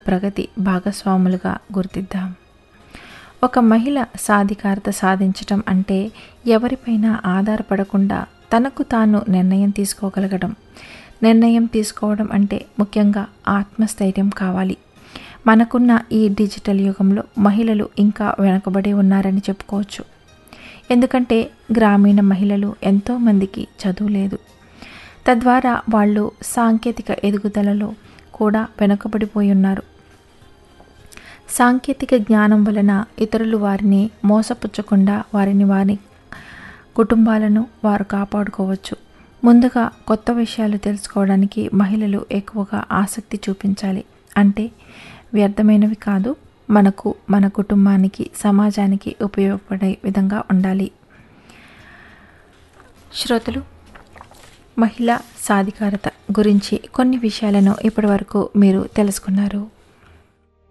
ప్రగతి భాగస్వాములుగా గుర్తిద్దాం ఒక మహిళ సాధికారత సాధించటం అంటే ఎవరిపైనా ఆధారపడకుండా తనకు తాను నిర్ణయం తీసుకోగలగడం నిర్ణయం తీసుకోవడం అంటే ముఖ్యంగా ఆత్మస్థైర్యం కావాలి మనకున్న ఈ డిజిటల్ యుగంలో మహిళలు ఇంకా వెనకబడి ఉన్నారని చెప్పుకోవచ్చు ఎందుకంటే గ్రామీణ మహిళలు ఎంతోమందికి చదువు లేదు తద్వారా వాళ్ళు సాంకేతిక ఎదుగుదలలో కూడా వెనుకబడిపోయి ఉన్నారు సాంకేతిక జ్ఞానం వలన ఇతరులు వారిని మోసపుచ్చకుండా వారిని వారి కుటుంబాలను వారు కాపాడుకోవచ్చు ముందుగా కొత్త విషయాలు తెలుసుకోవడానికి మహిళలు ఎక్కువగా ఆసక్తి చూపించాలి అంటే వ్యర్థమైనవి కాదు మనకు మన కుటుంబానికి సమాజానికి ఉపయోగపడే విధంగా ఉండాలి శ్రోతలు మహిళా సాధికారత గురించి కొన్ని విషయాలను ఇప్పటివరకు మీరు తెలుసుకున్నారు